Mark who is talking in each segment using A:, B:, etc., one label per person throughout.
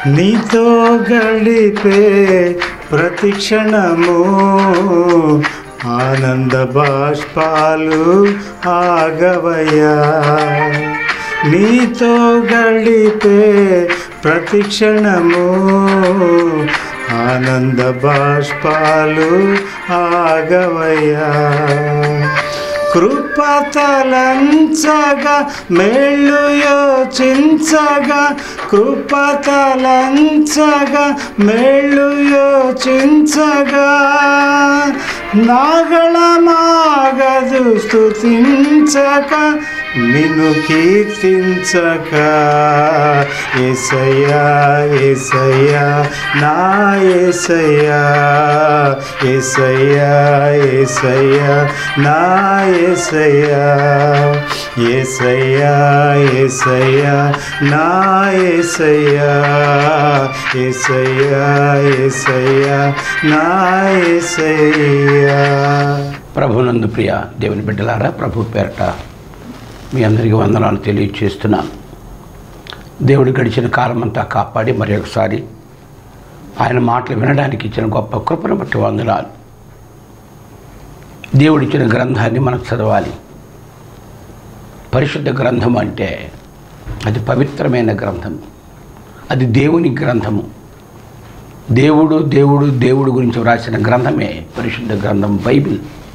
A: నీతో గడిపే ప్రతి క్షణము ఆనంద బాష్పాలు ఆగవయ్యా నీతో గడిపే ప్రతి క్షణము ఆనంద బాష్పాలు ఆగవయ్యా కృపతలంచగా మేళ్ళు యోచించగా కృపతలంచగా మేళ్ళు యోచించగా నాగళమాగదు స్థుతించక నిన్ను కీర్తించక ఏసయ్యా ఏసయ్యా నా ఏసయ్యా ఏసయ్యా ఏసయ్యా నా ఏసయ్యా ఏసయ్యా ఏసయ్యా నా ఏసయ్యా ఏసయ్యా ఏసయ్యా నా ఏసయ్యా
B: ప్రభునందు ప్రియ దేవుని బిడ్డలారా ప్రభు పేరట మీ అందరికీ వందనాలు తెలియచేస్తున్నాను దేవుడు గడిచిన కాలమంతా కాపాడి మరి ఒకసారి ఆయన మాటలు వినడానికి ఇచ్చిన గొప్ప కృపను బట్టి వందనాలు దేవుడిచ్చిన గ్రంథాన్ని మనం చదవాలి పరిశుద్ధ గ్రంథం అంటే అది పవిత్రమైన గ్రంథం అది దేవుని గ్రంథము దేవుడు దేవుడు దేవుడు గురించి వ్రాసిన గ్రంథమే పరిశుద్ధ గ్రంథం బైబిల్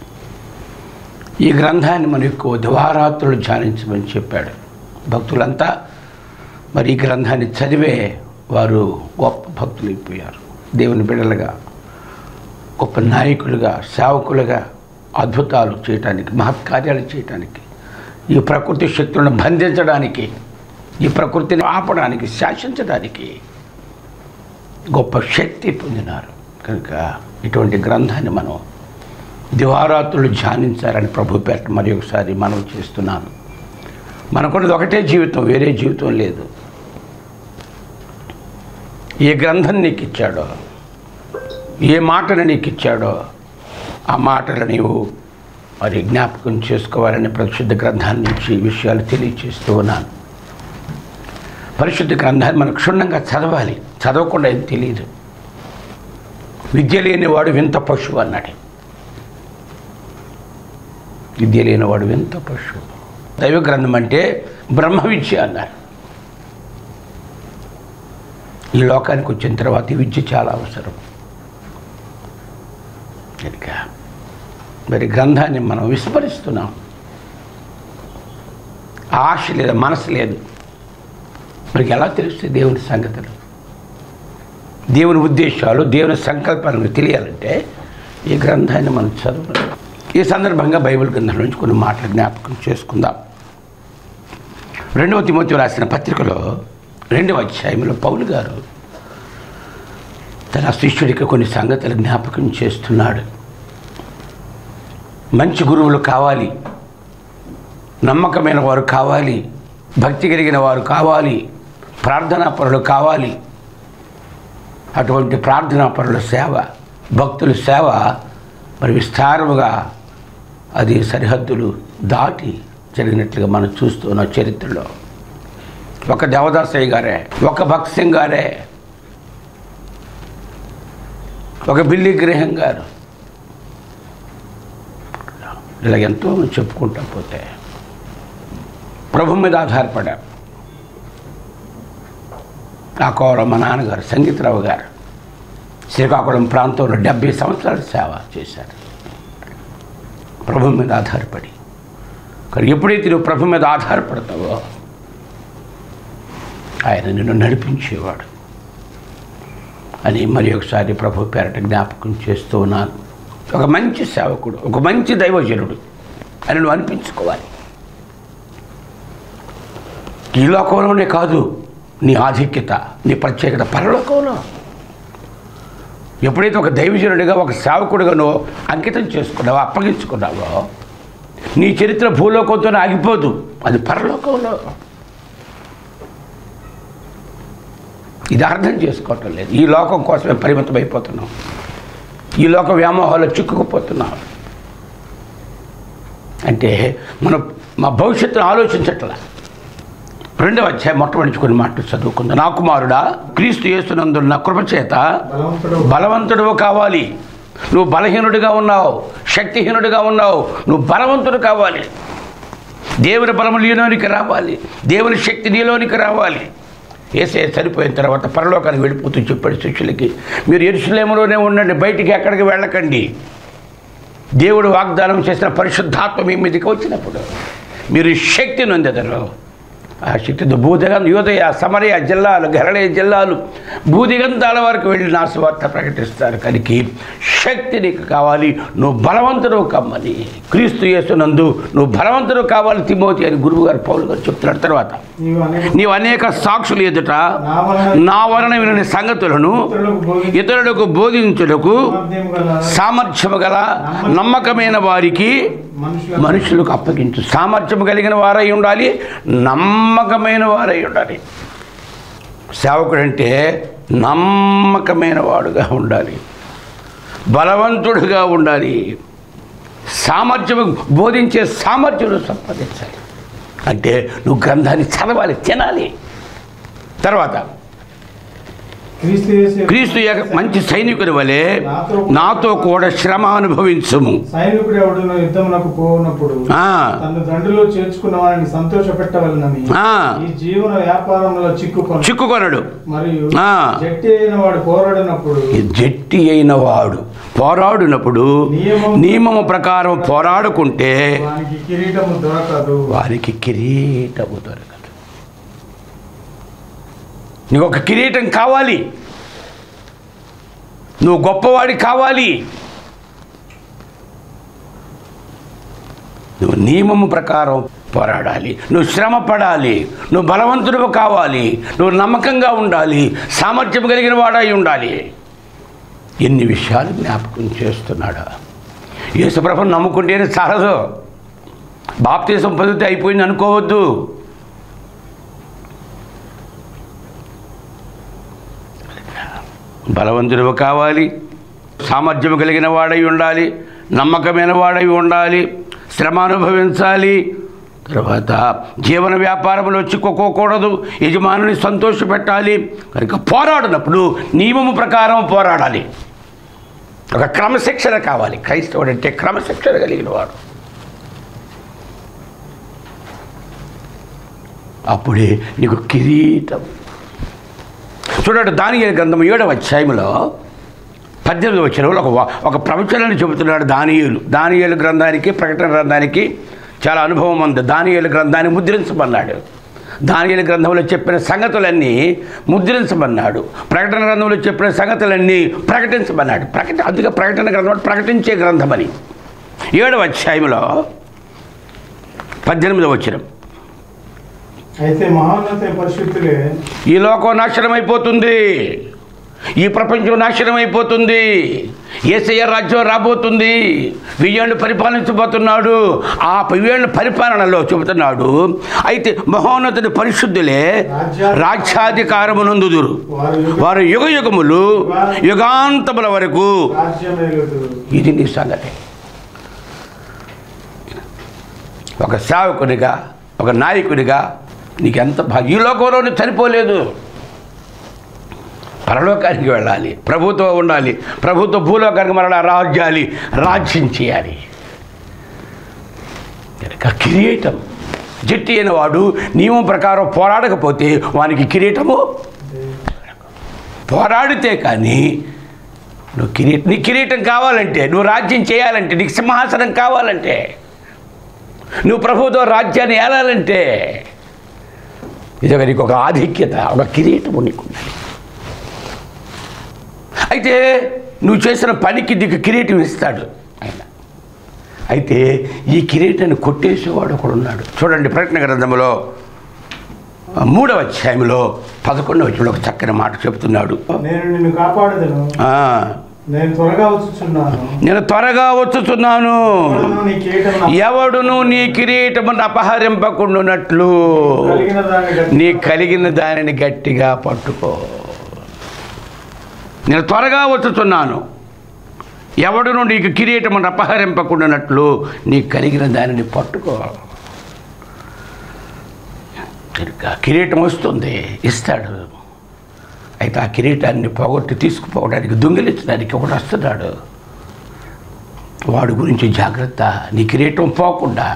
B: ఈ గ్రంథాన్ని మనం ఎక్కువ దివారాత్రులు ధ్యానించమని చెప్పాడు భక్తులంతా మరి ఈ గ్రంథాన్ని చదివే వారు గొప్ప భక్తులు అయిపోయారు దేవుని బిడ్డలుగా గొప్ప నాయకులుగా సేవకులుగా అద్భుతాలు చేయటానికి మహత్కార్యాలు చేయటానికి ఈ ప్రకృతి శక్తులను బంధించడానికి ఈ ప్రకృతిని ఆపడానికి శాసించడానికి గొప్ప శక్తి పొందినారు కనుక ఇటువంటి గ్రంథాన్ని మనం దివారాత్రులు ధ్యానించాలని ప్రభు పేట మరి ఒకసారి మనం చేస్తున్నాను మనకున్నది ఒకటే జీవితం వేరే జీవితం లేదు ఏ గ్రంథం నీకు ఇచ్చాడో ఏ మాటను నీకు ఇచ్చాడో ఆ మాటలు నీవు మరి జ్ఞాపకం చేసుకోవాలని పరిశుద్ధ గ్రంథాన్ని నుంచి ఈ విషయాలు తెలియచేస్తూ ఉన్నాను పరిశుద్ధ గ్రంథాన్ని మనం క్షుణ్ణంగా చదవాలి చదవకుండా ఏం తెలియదు విద్య లేనివాడు వింత పశువు అన్నాడు విద్య లేనివాడు వింత పశువు దైవ గ్రంథం అంటే బ్రహ్మ విద్య అన్నారు ఈ లోకానికి వచ్చిన తర్వాత ఈ విద్య చాలా అవసరం కనుక మరి గ్రంథాన్ని మనం విస్మరిస్తున్నాం ఆశ లేదు మనసు లేదు మనకి ఎలా తెలుస్తుంది దేవుని సంగతులు దేవుని ఉద్దేశాలు దేవుని సంకల్పాలను తెలియాలంటే ఈ గ్రంథాన్ని మనం చదవాలి ఈ సందర్భంగా బైబిల్ గ్రంథం నుంచి కొన్ని మాటలు జ్ఞాపకం చేసుకుందాం రెండవ తిమోతి రాసిన పత్రికలో రెండవ అధ్యాయంలో పౌలు గారు తన శిష్యుడికి కొన్ని సంగతులు జ్ఞాపకం చేస్తున్నాడు మంచి గురువులు కావాలి నమ్మకమైన వారు కావాలి భక్తి కలిగిన వారు కావాలి ప్రార్థనా పరులు కావాలి అటువంటి ప్రార్థనా పరుల సేవ భక్తుల సేవ మరి విస్తారముగా అది సరిహద్దులు దాటి జరిగినట్లుగా మనం చూస్తున్నాం చరిత్రలో ఒక దేవదాసయ్య గారే ఒక భక్త్ సింగ్ గారే ఒక బిల్లి గ్రహం గారు ఇలా ఎంతో మంది చెప్పుకుంటా పోతే ప్రభు మీద ఆధారపడారు ఆ కోర మా నాన్నగారు సంగీతరావు గారు శ్రీకాకుళం ప్రాంతంలో డెబ్బై సంవత్సరాల సేవ చేశారు ప్రభు మీద ఆధారపడి కానీ ఎప్పుడైతే నువ్వు ప్రభు మీద ఆధారపడతావో ఆయన నిన్ను నడిపించేవాడు అని మరి ఒకసారి ప్రభు పేరట జ్ఞాపకం చేస్తూ ఉన్నాను ఒక మంచి సేవకుడు ఒక మంచి దైవజనుడు అని నువ్వు అనిపించుకోవాలి ఈ లోకంలోనే కాదు నీ ఆధిక్యత నీ ప్రత్యేకత పరలోకంలో ఎప్పుడైతే ఒక దైవజనుడిగా ఒక సేవకుడిగా నువ్వు అంకితం చేసుకున్నావో అప్పగించుకున్నావో నీ చరిత్ర భూలోకంతోనే ఆగిపోదు అది పరలోకంలో ఇది అర్థం చేసుకోవటం లేదు ఈ లోకం కోసమే పరిమితం అయిపోతున్నాం ఈ లోక వ్యామోహాల్లో చిక్కుకుపోతున్నాం అంటే మనం మా భవిష్యత్తును ఆలోచించట్లా రెండవ అధ్యాయం మొట్టమొదటి కొన్ని మాటలు చదువుకుందాం నా కుమారుడా క్రీస్తు యేసునందున్న కృపచేత
A: బలవంతుడు
B: బలవంతుడు కావాలి నువ్వు బలహీనుడిగా ఉన్నావు శక్తిహీనుడిగా ఉన్నావు నువ్వు బలవంతుడు కావాలి దేవుని బలము నీలోనికి రావాలి దేవుని శక్తి నీలోనికి రావాలి ఏసే సరిపోయిన తర్వాత పరలోకానికి వెళ్ళిపోతూ చెప్పాడు శిష్యులకి మీరు ఎరుసలేములోనే ఉండండి బయటికి ఎక్కడికి వెళ్ళకండి దేవుడు వాగ్దానం చేసిన పరిశుద్ధాత్మ మీ మీదకి వచ్చినప్పుడు మీరు శక్తి నొందెదరు ఆ శక్తితో భూదిగం యోదయ సమరయ జిల్లాలు గరళయ జిల్లాలు భూదిగంతాల వరకు వెళ్ళి నా సువార్త ప్రకటిస్తారు కనుక శక్తి నీకు కావాలి నువ్వు బలవంతుడు కమ్మని క్రీస్తు యేసునందు నువ్వు బలవంతుడు కావాలి తిమోతి అని గురువు గారు పౌలు గారు చెప్తున్నాడు తర్వాత
A: నీవు అనేక
B: నీవు అనేక సాక్షులు ఎదుట
A: నా వలన
B: నా వలన వినని సంగతులను
A: ఇతరులకు బోధించు
B: ఇతరులకు బోధించుటకు
A: సామర్థ్యము గల
B: సామర్థ్యము గల నమ్మకమైన వారికి
A: మనుషుల
B: మనుషులకు అప్పగించు సామర్థ్యం కలిగిన వారై ఉండాలి నమ్మకమైన వారై ఉండాలి సేవకుడు అంటే నమ్మకమైన వాడుగా ఉండాలి బలవంతుడుగా ఉండాలి సామర్థ్యం బోధించే సామర్థ్యం సంపాదించాలి అంటే నువ్వు గ్రంథాన్ని చదవాలి తినాలి తర్వాత
A: క్రీస్తు యేసు యొక్క
B: క్రీస్తు యొక్క మంచి సైనికుని వలె నాతో కూడా శ్రమ అనుభవించుము
A: సైనికుడు ఎవడును యుద్ధమునకు పోనప్పుడు
B: ఆ,
A: తను దండులో చేర్చుకున్న వారిని సంతోష పెట్టవలనని
B: ఆ.
A: ఈ జీవన వ్యాపారంలో చిక్కుకొని
B: చిక్కుకొనడు
A: మరియు
B: ఆ.
A: జట్టి అయిన వాడు పోరాడినప్పుడు
B: ఈ జట్టి అయిన వాడు పోరాడినప్పుడు
A: నియమం-
B: నియమము ప్రకారం పోరాడుకుంటే
A: వానికి కిరీటము దొరకదు
B: వారికి కిరీటము దొరకదు నీకు ఒక కిరీటం కావాలి నువ్వు గొప్పవాడి కావాలి నువ్వు నియమము ప్రకారం పోరాడాలి నువ్వు శ్రమ పడాలి నువ్వు బలవంతుడు కావాలి నువ్వు నమ్మకంగా ఉండాలి సామర్థ్యం కలిగిన వాడై ఉండాలి ఎన్ని విషయాలు జ్ఞాపకం చేస్తున్నాడు యేసుప్రభు నమ్ముకుంటేనే చాలదు బాప్తీసం పొందితే అయిపోయింది అనుకోవద్దు బలవంతుడు కావాలి సామర్థ్యం కలిగిన వాడై ఉండాలి నమ్మకమైన వాడై ఉండాలి శ్రమ అనుభవించాలి తర్వాత జీవన వ్యాపారంలో చిక్కుకోకూడదు యజమానుని సంతోషపెట్టాలి కనుక పోరాడినప్పుడు నియమము ప్రకారం పోరాడాలి ఒక క్రమశిక్షణ కావాలి క్రైస్తవుడు అంటే క్రమశిక్షణ కలిగిన వాడు అప్పుడే నీకు కిరీటం చూడండి దాని గ్రంథం ఏడవ అధ్యాయంలో పద్దెనిమిది వచ్చిన ఒక వా- ఒక ప్రవచనాన్ని చెబుతున్నాడు దానియేలు దానియేలు గ్రంథానికి ప్రకటన గ్రంథానికి చాలా అనుభవం ఉంది దానియేలు గ్రంథాన్ని ముద్రించమన్నాడు దానియేలు గ్రంథంలో చెప్పిన సంగతులన్నీ ముద్రించమన్నాడు ప్రకటన గ్రంథంలో చెప్పిన సంగతులన్నీ ప్రకటించమన్నాడు ప్రకట అందుకే ప్రకటన గ్రంథం ప్రకటించే గ్రంథమని ఏడవ అధ్యాయంలో పద్దెనిమిదవ వచ్చిన
A: అయితే మహోన్నత పరిశుద్ధులే
B: ఈ లోకం నాశనం అయిపోతుంది ఈ ప్రపంచం నాశనం అయిపోతుంది ఏసయ్య రాజ్యం రాబోతుంది వెయ్యేళ్ళు పరిపాలించబోతున్నాడు ఆ వెయ్యేళ్ళ పరిపాలనలో చెబుతున్నాడు అయితే మహోన్నతుడి పరిశుద్ధులే రాజ్యాధికారమునందుదురు
A: వారు యుగ-
B: వారు యుగ యుగములు యుగాంతముల వరకు
A: రాజ్యమేలుదురు
B: ఇది నీ సంగతి ఒక సేవకునిగా ఒక నాయకుడిగా నీకు ఎంత భాగ్యం ఈ లోకంలో నువ్వు చనిపోలేదు పరలోకానికి వెళ్ళాలి ప్రభుత్వం ఉండాలి ప్రభుత్వ భూలోకానికి మరలా రాజ్యాలి రాజ్యం చేయాలి కనుక కిరీటం జట్టి అయిన వాడు నియమం ప్రకారం పోరాడకపోతే వానికి కిరీటము పోరాడితే కానీ నువ్వు కిరీటం నీ కిరీటం కావాలంటే నువ్వు రాజ్యం చేయాలంటే నీకు సింహాసనం కావాలంటే నువ్వు ప్రభుత్వ రాజ్యాన్ని ఏలాలంటే ఇది ఒక నీకు ఒక ఆధిక్యత ఒక కిరీటము నీకు ఉండాలి అయితే నువ్వు చేసిన పనికి నీకు కిరీటం ఇస్తాడు ఆయన అయితే ఈ కిరీటాన్ని కొట్టేసేవాడు ఒకడు ఉన్నాడు చూడండి ప్రకటన గ్రంథంలో ఆ, మూడవ అధ్యాయంలో పదకొండవ అధ్యాయంలో ఒక చక్కని మాట చెప్తున్నాడు
A: నేను నిన్ను కాపాడదను
B: ఆ,
A: నేను త్వరగా వచ్చుచున్నాను
B: నేను త్వరగా వచ్చుచున్నాను
A: ఎవడును నీ కిరీటం నా-
B: ఎవడును నీ కిరీటమును అపహరింపకుండునట్లు
A: కలిగిన దాన్ని గట్టి-
B: నీ కలిగిన దానిని గట్టిగా పట్టుకో నేను త్వరగా వచ్చుతున్నాను ఎవడును నీకు కిరీటమును అపహరింపకుండానట్లు నీ కలిగిన దానిని పట్టుకో కనుక కిరీటం వస్తుంది ఇస్తాడు అయితే ఆ కిరీటాన్ని పోగొట్టి తీసుకుపోవడానికి దొంగిలించడానికి ఒకడు వస్తున్నాడు వాడి గురించి జాగ్రత్త నీ కిరీటం పోకుండా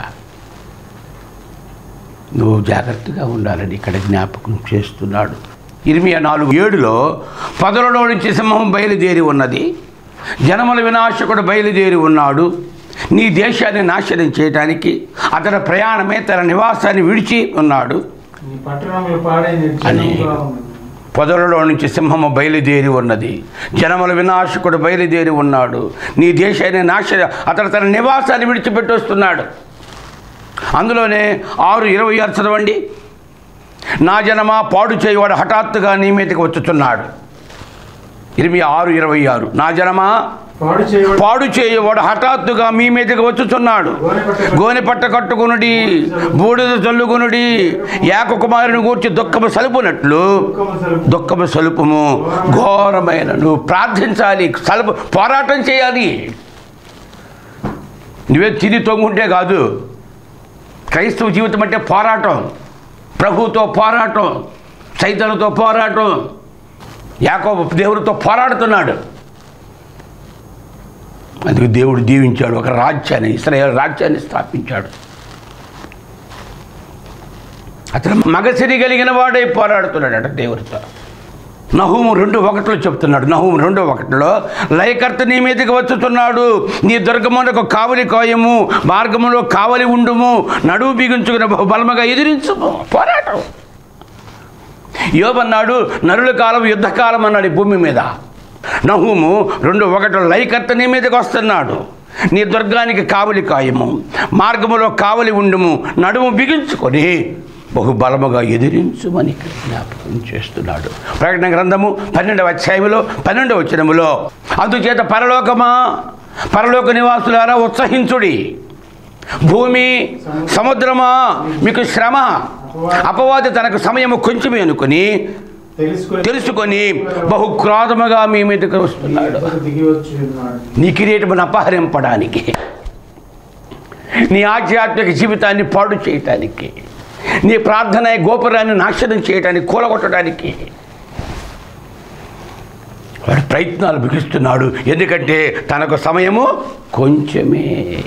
B: నువ్వు జాగ్రత్తగా ఉండాలని ఇక్కడ జ్ఞాపకం చేస్తున్నాడు ఇరిమియా నాలుగు ఏడులో పదలలో నుంచి సింహం బయలుదేరి ఉన్నది జనముల వినాశకుడు బయలుదేరి ఉన్నాడు నీ దేశాన్ని నాశనం చేయటానికి అతని ప్రయాణమే తన నివాసాన్ని విడిచి ఉన్నాడు
A: నీ పట్టణంలో పాడే నిర్జనంగా ఉన్నది
B: పొదలలో నుంచి సింహము బయలుదేరి ఉన్నది జనముల వినాశకుడు బయలుదేరి ఉన్నాడు నీ దేశాన్ని నాశ అతడు తన నివాసాన్ని విడిచిపెట్టి వస్తున్నాడు అందులోనే ఆరు ఇరవై ఆరు చదవండి నా జనమా పాడు చేయవాడు హఠాత్తుగా నీ మీదకి వచ్చుతున్నాడు ఇరవై ఆరు ఇరవై ఆరు నా జనమా
A: పాడు చేయబడి
B: పాడు చేయవాడు హఠాత్తుగా మీ మీదకి వచ్చుచున్నాడు గోనె పట్ట కట్టుకునుడి బూడిద చల్లుకునుడి ఏక కుమారుని గూర్చి దుఃఖము సలుపునట్లు
A: దుఃఖము సలుపు.
B: దుఃఖము సలుపుము ఘోరమైన నువ్వు ప్రార్థించాలి సలుపు పోరాటం చేయాలి నువ్వే తిని తొంగుంటే కాదు క్రైస్తవ జీవితం అంటే పోరాటం ప్రభుతో పోరాటం సైతాలతో పోరాటం యాకోబు దేవుడితో పోరాడుతున్నాడు అందుకు దేవుడు దీవించాడు ఒక రాజ్యాన్ని ఇస్రాయేల్ రాజ్యాన్ని స్థాపించాడు అతను మగసిరి కలిగిన వాడై పోరాడుతున్నాడట దేవుడితో నహూము రెండు ఒకటిలో చెప్తున్నాడు నహూము రెండు ఒకటిలో లయకర్త నీ మీదకి వచ్చుతున్నాడు నీ దుర్గమునకు కావలి కోయము మార్గములో కావలి ఉండుము నడువు బిగించుకుని బలముగా ఎదిరించుము పోరాటం యోబన్నాడు నరుల కాలం యుద్ధకాలం అన్నాడు ఈ భూమి మీద నహూము రెండు ఒకటిలో లయకర్త నీ మీదకి వస్తున్నాడు నీ దుర్గానికి కావలి కాయము మార్గములో కావలి ఉండుము నడుము బిగించుకొని బహు బలముగా ఎదిరించుమని ఇక్కడ జ్ఞాపకం చేస్తున్నాడు ప్రకటన గ్రంథము పన్నెండవ అధ్యాయములో పన్నెండవ వచనములో అందుచేత పరలోకమా పరలోక నివాసులారా ఉత్సహించుడి భూమి సముద్రమా మీకు శ్రమ అపవాది తనకు సమయము కొంచెమే అనుకుని
A: తెలుసుకొని
B: తెలుసుకొని బహు క్రోధముగా మీ మీదకి వస్తున్నాడు
A: ఎదురు దిగి వచ్చి ఉన్నాడు
B: నీ కిరీటమును అపహరింపడానికి నీ ఆధ్యాత్మిక జీవితాన్ని పాడు చేయటానికి నీ ప్రార్థన గోపురాన్ని నాశనం చేయటానికి కూలగొట్టడానికి వాడు ప్రయత్నాలు బిగిస్తున్నాడు ఎందుకంటే తనకు సమయము కొంచెమే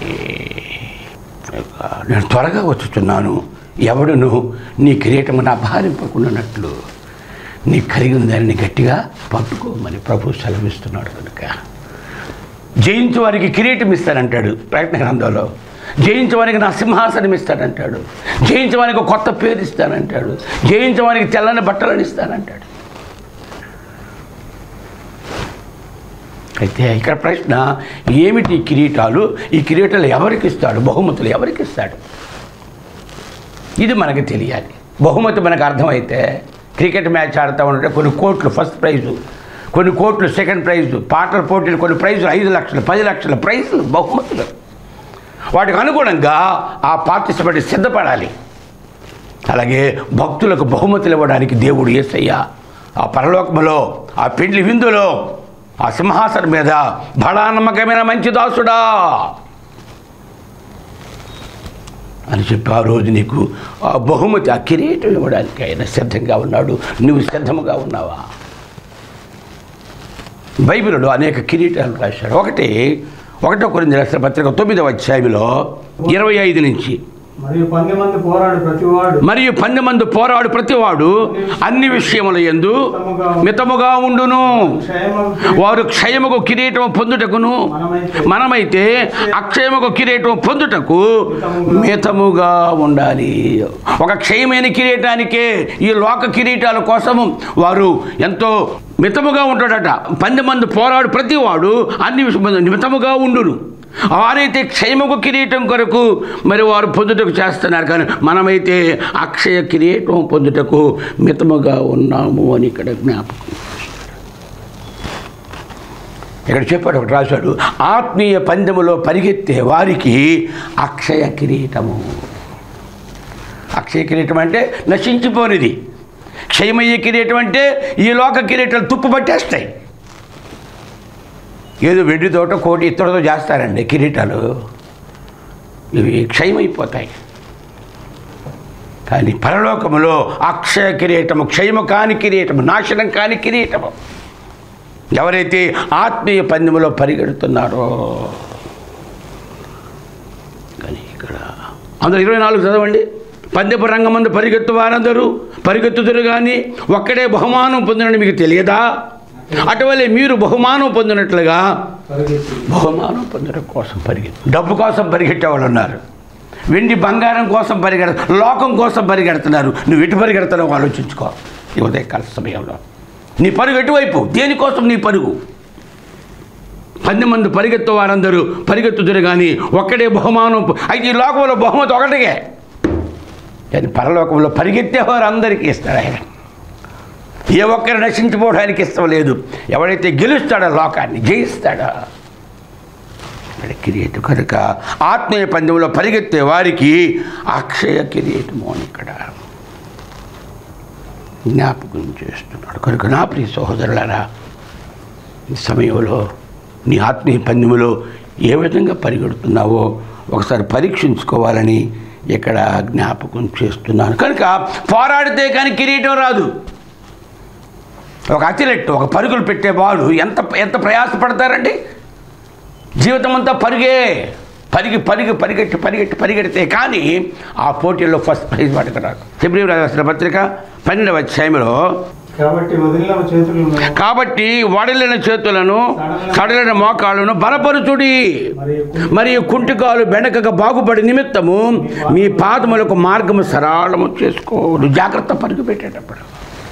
B: నేను త్వరగా వచ్చుచున్నాను ఎవడును నీ కిరీటమును అపహరింపకుండానట్లు నీ కలిగిన దానిని గట్టిగా పట్టుకోమని ప్రభు సెలవిస్తున్నాడు కనుక జయించు వారికి కిరీటం ఇస్తానంటాడు ప్రయత్న గ్రంథంలో జయించు వారికి నా సింహాసనం ఇస్తానంటాడు జయించు వారికి ఒక కొత్త పేరు ఇస్తానంటాడు జయించు వారికి తెల్లని బట్టలను ఇస్తానంటాడు అయితే ఇక్కడ ప్రశ్న ఏమిటి ఈ కిరీటాలు ఈ కిరీటాలు ఎవరికి ఇస్తాడు బహుమతులు ఎవరికి ఇస్తాడు ఇది మనకు తెలియాలి బహుమతి మనకు అర్థమైతే క్రికెట్ మ్యాచ్ ఆడుతూ ఉంటే కొన్ని కోట్లు ఫస్ట్ ప్రైజు కొన్ని కోట్లు సెకండ్ ప్రైజు పాటల పోటీలు కొన్ని ప్రైజులు ఐదు లక్షలు పది లక్షల ప్రైజులు బహుమతులు వాటికి అనుగుణంగా ఆ పార్టిసిపేట్ సిద్ధపడాలి అలాగే భక్తులకు బహుమతులు ఇవ్వడానికి దేవుడు యేసయ్య ఆ పరలోకములో ఆ పెండ్లి విందులో ఆ సింహాసనం మీద బడా నమ్మకమైన మంచి దాసుడా అని చెప్పి ఆ రోజు నీకు ఆ బహుమతి ఆ కిరీటం ఇవ్వడానికి ఆయన సిద్ధంగా ఉన్నాడు నువ్వు సిద్ధముగా ఉన్నావా బైబిల్లో అనేక కిరీటాలు రాశాడు ఒకటి ఒకటో కొరింది రాసిన పత్రిక తొమ్మిదవ అధ్యాయంలో ఇరవై ఐదు నుంచి
A: మరియు పన్నె మంది పోరాడు ప్రతివాడు
B: మరియు పన్నె మంది పోరాడు ప్రతివాడు అన్ని విషయముల యందు మితముగా ఉండును
A: క్షేమం
B: వారు క్షయముకు కిరీటం పొందుటకును మనమైతే అక్షయముకు కిరీటం పొందుటకు మితముగా ఉండాలి ఒక క్షయమైన కిరీటానికే ఈ లోక కిరీటాల కోసము వారు ఎంతో మితముగా ఉంటాడట పది మంది పోరాడు ప్రతివాడు అన్ని విషయం మితముగా ఉండును వారైతే క్షయముకు కిరీటం కొరకు మరి వారు పొందుటకు చేస్తున్నారు కానీ మనమైతే అక్షయ కిరీటం పొందుటకు మితముగా ఉన్నాము అని ఇక్కడ జ్ఞాపకం ఇక్కడ చెప్పాడు ఒకటి రాశాడు ఆత్మీయ పందెములో పరిగెత్తే వారికి అక్షయ కిరీటము అక్షయ కిరీటం అంటే నశించిపోనిది క్షయమయ్యే కిరీటం అంటే ఈ లోక కిరీటాలు తుప్పు పట్టేస్తాయి ఏదో వెండితోట కోటి ఇత్తడితో చేస్తారండి కిరీటాలు ఇవి క్షయమైపోతాయి కానీ పరలోకములో అక్షయ కిరీటము క్షయము కాని కిరీటము నాశనం కాని కిరీటము ఎవరైతే ఆత్మీయ పందెములో పరిగెడుతున్నారో కానీ ఇక్కడ అందరూ ఇరవై నాలుగు చదవండి పందెపు రంగమందు పరిగెత్తు వారందరూ పరిగెత్తుదురు కానీ ఒక్కడే బహుమానం పొందినని మీకు తెలియదా అటువలే మీరు బహుమానం పొందినట్లుగా
A: పరిగెత్తి
B: బహుమానం పొందడం కోసం పరిగెత్తు డబ్బు కోసం పరిగెట్టే వాళ్ళు ఉన్నారు వెండి బంగారం కోసం పరిగెడ లోకం కోసం పరిగెడుతున్నారు నువ్వు ఎటు పరిగెడుతున్నావు ఆలోచించుకో ఈ ఉదయకాల సమయంలో నీ పరుగు ఎటువైపు దేనికోసం నీ పరుగు పది మంది పరిగెత్తు వారందరూ పరిగెత్తుదురు కానీ ఒక్కడే బహుమానం పొ- అయితే ఈ లోకంలో బహుమతి ఒకటే కానీ పరలోకంలో పరిగెత్తేవారు అందరికీ ఇస్తాడు ఆయన ఏ ఒక్కరు నశించిపోవడానికి ఇష్టం లేదు ఎవడైతే గెలుస్తాడో లోకాన్ని జయిస్తాడో ఇక్కడ కిరీటం కనుక ఆత్మీయ పందెంలో పరిగెత్తే వారికి అక్షయ కిరీటము అని ఇక్కడ జ్ఞాపకం చేస్తున్నాడు కనుక నా ప్రియ సహోదరులారా ఈ సమయంలో నీ ఆత్మీయ పందెములో ఏ విధంగా పరిగెడుతున్నావో ఒకసారి పరీక్షించుకోవాలని ఇక్కడ జ్ఞాపకం చేస్తున్నాను కనుక పోరాడితే కానీ కిరీటం రాదు ఒక అథ్లెట్ ఒక పరుగులు పెట్టేవాడు ఎంత ఎంత ప్రయాసపడతారండి జీవితం అంతా పరుగే పరిగి పరిగి పరిగెట్టి పరిగెట్టి పరిగెడితే కానీ ఆ పోటీల్లో ఫస్ట్ ప్రైజ్ వాటికి రాదు ఫిబ్రవరి రాసిన పత్రిక పన్నెండవ అధ్యాయంలో
A: కాబట్టి వదిలిన చేతులు
B: కాబట్టి వడలిన చేతులను కడలిన మోకాళ్ళను బలపరుచుడి
A: మరియు
B: మరియు కుంటికాలు బెనకగా బాగుపడి నిమిత్తము మీ పాదములకు మార్గము సరళము చేసుకోడు జాగ్రత్త పరుగు పెట్టేటప్పుడు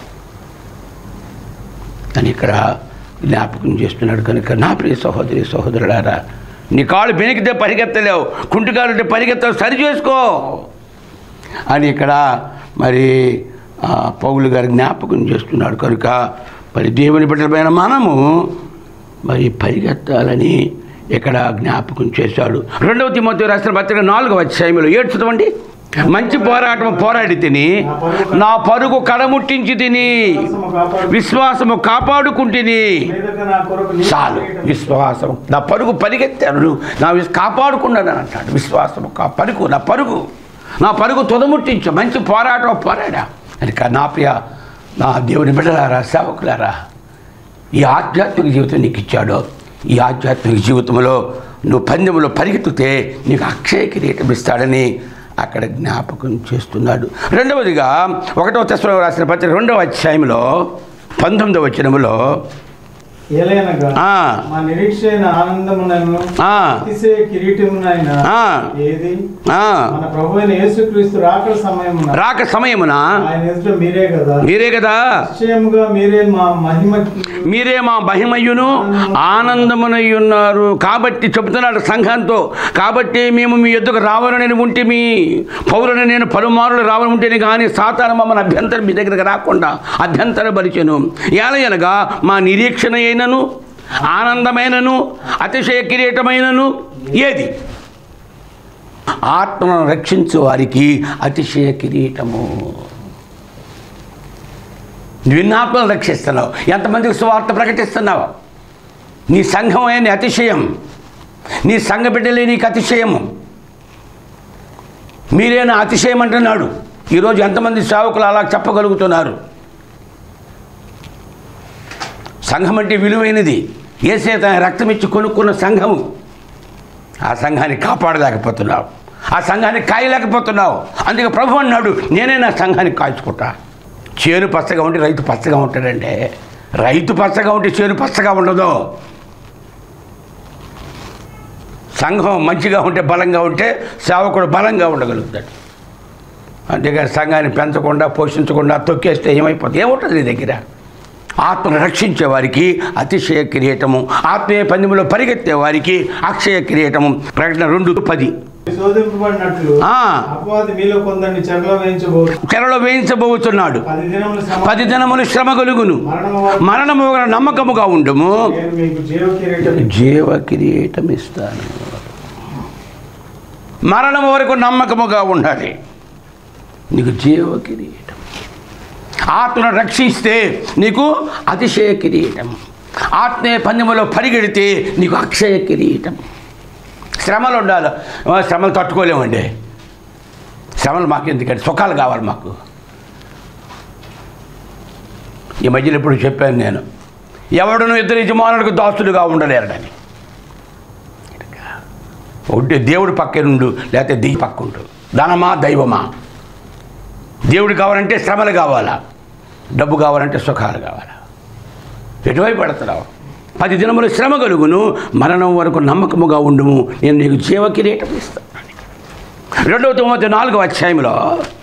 B: అని ఇక్కడ జ్ఞాపకం చేస్తున్నాడు కనుక నా ప్రియ సహోదరి సహోదరులారా నీ కాళ్ళు బెనికితే పరిగెత్తలేవు కుంటికాలు ఉంటే పరిగెత్తలేవు సరి చేసుకో అని ఇక్కడ మరి ఆ, పౌలు గారు జ్ఞాపకం చేస్తున్నాడు కనుక మరి దేవుని బిడ్డలమైన మనము మరి పరిగెత్తాలని ఇక్కడ జ్ఞాపకం చేశాడు రెండవ తిమ్మతి రాసిన పత్రిక నాలుగవ అధ్యాయంలో ఏడు చదవండి మంచి పోరాటం పోరాడి తిని నా పరుగు కడముట్టించి తిని
A: విశ్వాసము కాపాడు
B: విశ్వాసము కాపాడుకుంటుని
A: మీదట నా కొరకు నీ
B: చాలు
A: కిరీటం
B: విశ్వాసం నా పరుగు పరిగెత్తాను నా విస్ కాపాడుకున్నాను అంటాడు విశ్వాసము కా పరుగు నా పరుగు నా పరుగు తుదముట్టించు మంచి పోరాటం పోరాడా అని కా- నా ప్రియ నా దేవుని బిడ్డలారా సేవకులారా ఈ ఆధ్యాత్మిక జీవితం నీకు ఇచ్చాడో ఈ ఆధ్యాత్మిక జీవితంలో నువ్వు పందెంలో పరిగెత్తితే నీకు అక్షయ కిరీటం ఇస్తాడని అక్కడ జ్ఞాపకం చేస్తున్నాడు రెండవదిగా ఒకటవ తెశలో రాసిన పత్రిక రెండవ అధ్యాయంలో పంతొమ్మిదవ వచనములో
A: ఏలైనగా
B: ఆ,
A: మా నిరీక్షణ ఆనందమునను
B: ఆ,
A: అతిశయ కిరీటమునైన
B: ఆ,
A: ఏది
B: ఆ.
A: మన ప్రభు అయిన యేసుక్రీస్తు రాకడ సమయమున
B: రాక సమయమున
A: ఆయన ఎదుట మీరే కదా
B: మీరే కదా
A: నిశ్చయముగా మీరే మా మహిమ
B: మీరే మా మహిమయ్యును ఆనందమునయ్యున్నారు కాబట్టి చెబుతున్నాడు సంఘంతో కాబట్టి మేము మీ ఎద్దుకు రావాలని ఉంటే మీ పౌరుని నేను పలుమారులు రావాలని ఉంటేనే కానీ సాతాను మమ్మల్ని అభ్యంతరం మీ దగ్గరకు రాకుండా అభ్యంతరపరిచెను ఏలయనగా మా నిరీక్షణ అయినను ఆనందమైనను అతిశయ కిరీటమైనను ఏది ఆత్మను రక్షించు వారికి అతిశయ కిరీటము విన్నాత్మను రక్షిస్తున్నావు ఎంతమందికి సువార్త ప్రకటిస్తున్నావు నీ సంఘమే నీ అతిశయం నీ సంఘ బిడ్డలే నీకు అతిశయము మీరే నా అతిశయం అంటున్నాడు ఈరోజు ఎంతమంది సేవకులు అలా చెప్పగలుగుతున్నారు సంఘం అంటే విలువైనది ఏసే తన రక్తం ఇచ్చి కొనుక్కున్న సంఘము ఆ సంఘాన్ని కాపాడలేకపోతున్నావు ఆ సంఘాన్ని కాయలేకపోతున్నావు అందుకే ప్రభు అన్నాడు నేనే నా సంఘాన్ని కాల్చుకుంటా చేను పచ్చగా ఉంటే రైతు పచ్చగా ఉంటాడంటే రైతు పచ్చగా ఉంటే చేను పచ్చగా ఉండదు సంఘం మంచిగా ఉంటే బలంగా ఉంటే సేవకుడు బలంగా ఉండగలుగుతాడు అంతేగాని సంఘాన్ని పెంచకుండా పోషించకుండా తొక్కేస్తే ఏమైపోతుంది ఏముంటుంది నీ దగ్గర ఆత్మను రక్షించే వారికి అతిశయ కిరీటము ఆత్మీయ పందెములో పరిగెత్తే వారికి అక్షయ కిరీటము ప్రకటన రెండు పది
A: శోధింపబడినట్లు
B: ఆ.
A: అపవాది మీలో కొందరిని చెరలో వేయించబోదు
B: చెరలో వేయించబోతున్నాడు
A: పది దినములు శ్రమ
B: పది దినములు శ్రమ కలుగును
A: మరణము వరకు
B: మరణము వలన నమ్మకముగా ఉండుము
A: నేను మీకు జీవ కిరీటం
B: జీవ కిరీటం ఇస్తాను మరణం వరకు నమ్మకముగా ఉండాలి నీకు జీవ కిరీటం ఆత్మను రక్షిస్తే నీకు అతిశయ కిరీటం ఆత్మీయ పందెములో పరిగెడితే నీకు అక్షయ కిరీటం శ్రమలు ఉండాలి ఆ, శ్రమలు తట్టుకోలేమండి శ్రమలు మాకు ఎందుకంటే సుఖాలు కావాలి మాకు ఈ మధ్యలో ఇప్పుడు చెప్పాను నేను ఎవడును ఇద్దరు యజమానులకు దాసుడుగా ఉండలేరని ఒకటి దేవుడి పక్కనుండు లేకపోతే దిగి పక్కుండు ధనమా దైవమా దేవుడు కావాలంటే శ్రమలు కావాలా డబ్బు కావాలంటే సుఖాలు కావాలా ఎటువైపు పడుతున్నావు పది దినములు శ్రమ కలుగును మరణం వరకు నమ్మకముగా ఉండుము నేను నీకు జీవ కిరీటం ఇస్తాను రెండవ తిమోతి నాలుగవ అధ్యాయంలో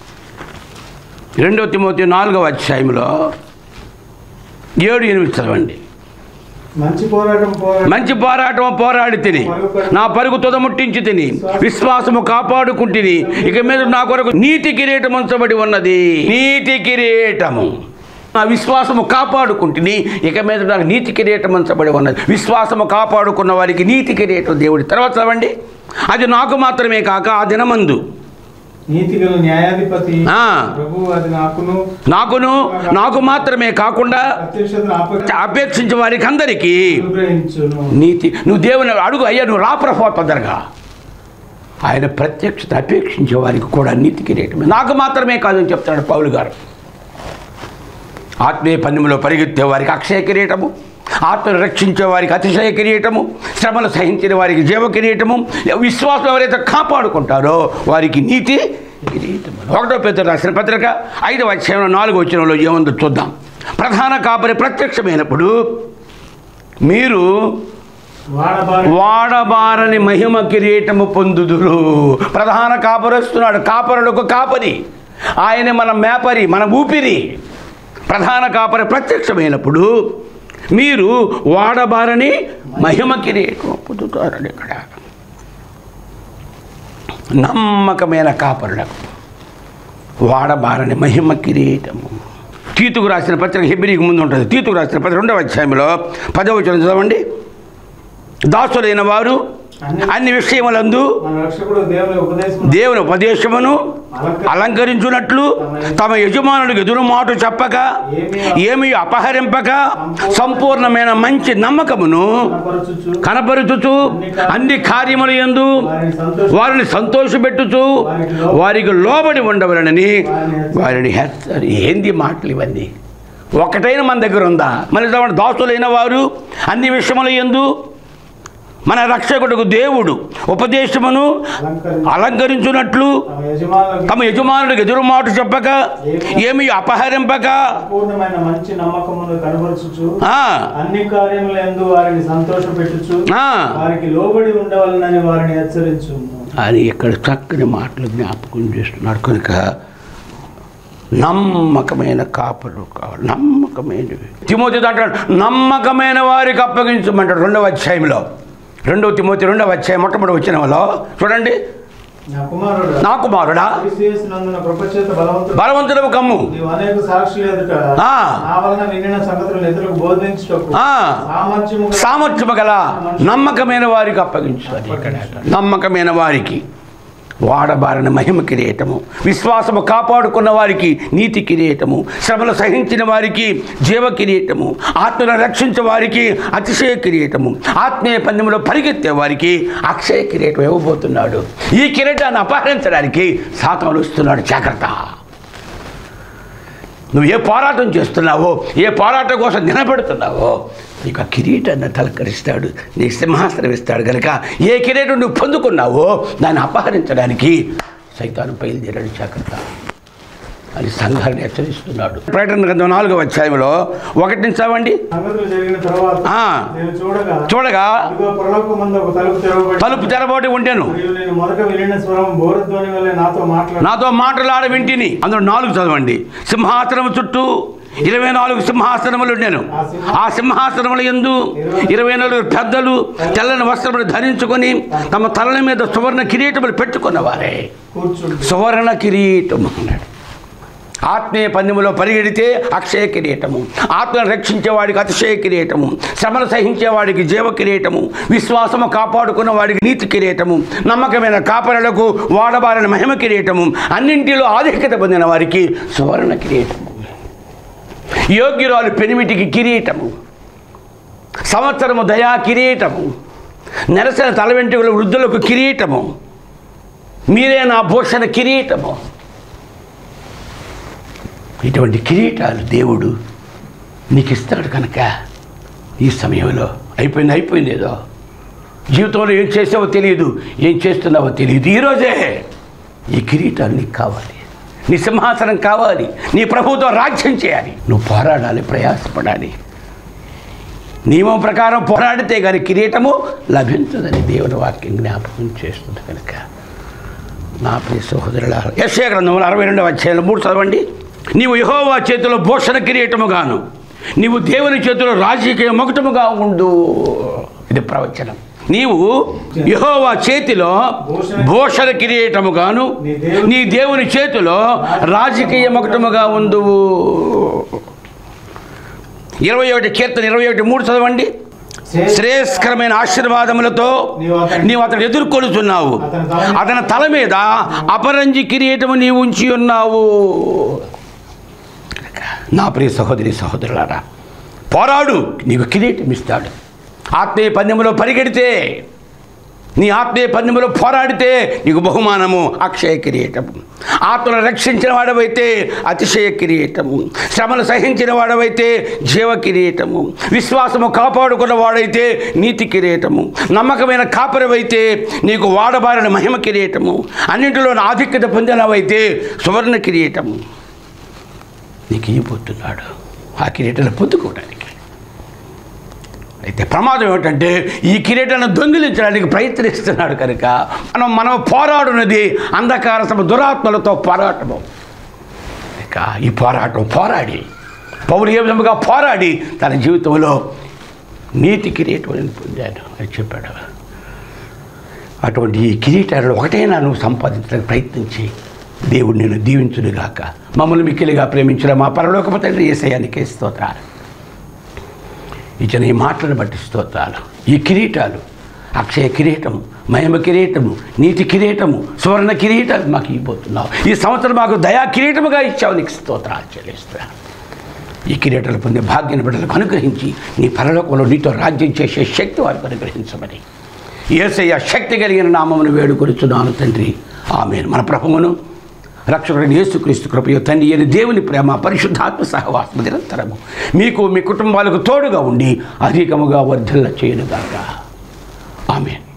B: రెండవ తిమోతి నాలుగవ అధ్యాయంలో ఏడు ఎనిమిది చదవండి
A: మంచి పోరాటం పోరాటం
B: మంచి పోరాటం పోరాడి తిని నా పరుగు తుదముట్టించి తిని విశ్వాసము కాపాడుకుంటుని ఇక మీద నా కొరకు నీతి కిరీటం ఉంచబడి ఉన్నది నీతి కిరీటము నా విశ్వాసము కాపాడుకుంటుని ఇక మీద నాకు నీతి కిరీటం ఉంచబడి ఉన్నది విశ్వాసము కాపాడుకున్న వారికి నీతి కిరీటం దేవుడి తర్వాత చదవండి అది నాకు మాత్రమే కాక ఆ దినమందు
A: నీతి గల న్యాయాధిపతి
B: ఆ.
A: ప్రభు అది నాకును
B: నాకును నాకు మాత్రమే కాకుండా
A: ప్రత్యక్షతను ఆప-
B: అపేక్షించే వారికి అందరికీ
A: అనుగ్రహించును
B: నీతి నువ్వు దేవుని అడుగు అయ్యా నువ్వు రా ప్రభావ తొందరగా ఆయన ప్రత్యక్షత అపేక్షించే వారికి కూడా నీతి కిరీటమే నాకు మాత్రమే కాదని చెప్తున్నాడు పౌలు గారు ఆత్మీయ పన్నెములో పరిగెత్తే వారికి అక్షయ కిరీటము ఆత్మను రక్షించే వారికి అతిశయ కిరీటము శ్రమలు సహించిన వారికి జీవ కిరీటము విశ్వాసం ఎవరైతే కాపాడుకుంటారో వారికి నీతి కిరీటము ఒకటో పెద్ద రాసిన పత్రిక ఐదవ అధ్యాయంలో నాలుగో వచ్చినంలో ఏముందో చూద్దాం ప్రధాన కాపరి ప్రత్యక్షమైనప్పుడు మీరు
A: వాడబారి
B: వాడబారని మహిమ కిరీటము పొందుదురు ప్రధాన కాపరస్తున్నాడు కాపరులకు కాపరి ఆయన మన మేపరి మన ఊపిరి ప్రధాన కాపరి ప్రత్యక్షమైనప్పుడు మీరు వాడబారని మహిమ కిరీటం పొందుతారని ఇక్కడ నమ్మకమైన కాపరులకు వాడబారని మహిమ కిరీటము తీతుకు రాసిన పత్రిక హెబ్రికి ముందు ఉంటుంది తీతుకు రాసిన పత్రిక రెండవ అధ్యాయంలో పదవచనం చదవండి దాసులైన వారు అన్ని విషయములందు
A: మన రక్షకుడు దేవుని ఉపదేశం
B: దేవుని ఉపదేశమును అలంకరించున్నట్లు తమ యజమానుడికి ఎదురు మాట చెప్పక ఏమీ అపహరింపక సంపూర్ణమైన మంచి నమ్మకమును
A: కనపరచుచు
B: కనపరుచుచు అన్ని కార్యములు ఎందు
A: వారిని సంతోష
B: వారిని సంతోషపెట్టుచు వారికి లోబడి ఉండవలనని వారిని హెచ్చరి ఏంది మాటలు ఇవన్నీ ఒకటైన మన దగ్గర ఉందా మన దగ్గర దాసులైన వారు అన్ని విషయముల ఎందు మన రక్షకుడుకు దేవుడు ఉపదేశమును
A: అలంకరించి
B: అలంకరించున్నట్లు
A: తమ యజమానులకు
B: తమ యజమానుడికి ఎదురు మాట చెప్పక ఏమి అపహరింపక
A: సంపూర్ణమైన మంచి నమ్మకమును కనబరుచుచు
B: ఆ,
A: అన్ని కార్యములందు వారిని సంతోషపెట్టుచు
B: ఆ.
A: వారికి లోబడి ఉండవలనని వారిని హెచ్చరించు
B: అని ఇక్కడ చక్కని మాటలు జ్ఞాపకం చేస్తున్నాడు కనుక నమ్మకమైన కాపలు కావాలి నమ్మకమైనవి తిమోతి అంటాడు నమ్మకమైన వారికి అప్పగించమంటాడు రెండవ అధ్యాయంలో రెండవ తిమోతి రెండవ అధ్యాయం మొట్టమొదటి వచ్చినలో చూడండి
A: నా కుమారుడు
B: నా కుమారుడా
A: క్రీస్తుయేసునందున కృపచేత బలవంతుడు
B: బలవంతుడవు కమ్ము
A: నీవు అనేక సాక్షులు ఎదుట
B: ఆ.
A: నా వలన వినిన సంగతులను ఇతరులకు బోధించుటకు
B: ఆ.
A: సామర్థ్యము గల
B: సామర్థ్యము గల నమ్మకమైన వారికి అప్పగించు అది ఇక్కడ నమ్మకమైన వారికి వాడబారిన మహిమ కిరీటము విశ్వాసము కాపాడుకున్న వారికి నీతి కిరీటము శ్రమలు సహించిన వారికి జీవ కిరీటము ఆత్మను రక్షించే వారికి అతిశయ కిరీటము ఆత్మీయ పందెంలో పరిగెత్తే వారికి అక్షయ కిరీటం ఇవ్వబోతున్నాడు ఈ కిరీటాన్ని అపహరించడానికి సాతాను వస్తున్నాడు జాగ్రత్త నువ్వు ఏ పోరాటం చేస్తున్నావో ఏ పోరాటం కోసం నిలబెడుతున్నావో నీకు ఆ కిరీటాన్ని తలకరిస్తాడు నీకు సింహాసనం ఇస్తాడు కనుక ఏ కిరీటం నువ్వు పొందుకున్నావో దాన్ని అపహరించడానికి సైతాను బయలుదేరాడు జాగ్రత్త అని సంఘాన్ని హెచ్చరిస్తున్నాడు ప్రకటన గ్రంథం నాలుగవ అధ్యాయంలో ఒకటి నుంచి చదవండి
A: సంగతులు జరిగిన తర్వాత
B: ఆ.
A: నేను చూడగా
B: చూడగా
A: ఇదిగో పరలోక ముందు ఒక తలుపు తెరవబడి
B: తలుపు తెరబోటి ఉండేను
A: మరియు నేను మొదట వినిన స్వరం బోరధ్వని వల్ల నాతో మాట్లాడు
B: నాతో మాటలాడ వింటిని అందులో నాలుగు చదవండి సింహాసనం చుట్టూ ఇరవై నాలుగు సింహాసనములు నేను ఆ సింహాసనముల ఎందు ఇరవై నాలుగు పెద్దలు తెల్లని వస్త్రములు ధరించుకొని తమ తలల మీద సువర్ణ కిరీటములు పెట్టుకున్నవారే
A: కూర్చుండి
B: సువర్ణ కిరీటము అన్నాడు ఆత్మీయ పందెములో పరిగెడితే అక్షయ కిరీటము ఆత్మను రక్షించేవాడికి అతిశయ కిరీటము శ్రమలు సహించేవాడికి జీవ కిరీటము విశ్వాసము కాపాడుకున్న వాడికి నీతి కిరీటము నమ్మకమైన కాపరులకు వాడబారిన మహిమ కిరీటము అన్నింటిలో ఆధిక్యత పొందిన వారికి సువర్ణ కిరీటము యోగ్యురాలు పెనిమిటికి కిరీటము సంవత్సరము దయా కిరీటము నెరసిన తల వెంట్రుకల వృద్ధులకు కిరీటము మీరే నా భూషణ కిరీటము ఇటువంటి కిరీటాలు దేవుడు నీకు ఇస్తాడు కనుక ఈ సమయంలో అయిపోయింది అయిపోయింది ఏదో జీవితంలో ఏం చేసావో తెలియదు ఏం చేస్తున్నావో తెలియదు ఈరోజే ఈ కిరీటాలు నీకు కావాలి నీ సింహాసనం కావాలి నీ ప్రభుత్వం రాజ్యం చేయాలి నువ్వు పోరాడాలి ప్రయాసపడాలి నియమం ప్రకారం పోరాడితే కానీ కిరీటము లభించదని దేవుని వాక్యం జ్ఞాపకం చేస్తుంది కనుక నా ప్రియ సహోదరుల యశ్య గ్రంథంలో అరవై రెండవ అధ్యాయంలో మూడు చదవండి నీవు యహోవా చేతిలో భూషణ కిరీటముగాను నీవు దేవుని చేతిలో రాజకీయ మొకటముగా ఉండు ఇది ప్రవచనం నీవు యహోవా చేతిలో భూషణ కిరీటముగాను నీ దేవుని చేతిలో రాజకీయ మొకటముగా ఉండువు ఇరవై ఒకటి కీర్తన ఇరవై ఒకటి మూడు చదవండి శ్రేయస్కరమైన ఆశీర్వాదములతో నీవు అతను ఎదుర్కొలుచున్నావు అతని తల మీద అపరంజి కిరీటము నీవు ఉంచి ఉన్నావు నా ప్రియ సహోదరి సహోదరులారా పోరాడు నీకు కిరీటం ఇస్తాడు ఆత్మీయ పందెములో పరిగెడితే నీ ఆత్మీయ పందెములో పోరాడితే నీకు బహుమానము అక్షయ కిరీటము ఆత్మను రక్షించిన వాడవైతే అతిశయ కిరీటము శ్రమను సహించిన వాడవైతే జీవ కిరీటము విశ్వాసము కాపాడుకున్న వాడైతే నీతి కిరీటము నమ్మకమైన కాపరవైతే నీకు వాడబారిన మహిమ కిరీటము అన్నింటిలో ఆధిక్యత పొందినవైతే సువర్ణ కిరీటము నీకు ఇవ్వబోతున్నాడు ఆ కిరీటాన్ని పొందుకోవడానికి అయితే ప్రమాదం ఏమిటంటే ఈ కిరీటాన్ని దొంగిలించడానికి ప్రయత్నిస్తున్నాడు కనుక మనం మనం పోరాడున్నది అంధకార సభ దురాత్మలతో పోరాటము ఇక ఈ పోరాటం పోరాడి పౌరు ఏ విధముగా పోరాడి తన జీవితంలో నీతి కిరీటం పొందాడు అని చెప్పాడు అటువంటి ఈ కిరీటాలను ఒకటైనా నువ్వు సంపాదించడానికి ప్రయత్నించి దేవుడు నేను దీవించునుగాక మమ్మల్ని మిక్కిలిగా ప్రేమించిన మా పరలోకపు తండ్రి ఏసయానికి స్తోత్రాలు ఇచ్చిన ఈ మాటలను బట్టి స్తోత్రాలు ఈ కిరీటాలు అక్షయ కిరీటము మహిమ కిరీటము నీతి కిరీటము సువర్ణ కిరీటాలు మాకు ఇవ్వబోతున్నావు ఈ సంవత్సరం మాకు దయా కిరీటముగా ఇచ్చావు నీకు స్తోత్రాలు చెల్లిస్తున్నాను ఈ కిరీటాలు పొందే భాగ్యాన్ని బిడ్డలకు అనుగ్రహించి నీ పరలోకంలో నీతో రాజ్యం చేసే శక్తి వారికి అనుగ్రహించమని ఏసయ్య శక్తి కలిగిన నామమును వేడుకొరుచున్నాను తండ్రి ఆమె మన ప్రభువును రక్షకుడిని యేసుక్రీస్తు కృపయో తండ్రి అని దేవుని ప్రేమ పరిశుద్ధాత్మ సహవాసము నిరంతరము మీకు మీ కుటుంబాలకు తోడుగా ఉండి అధికముగా వర్ధల్ల చేయనుగాక ఆమె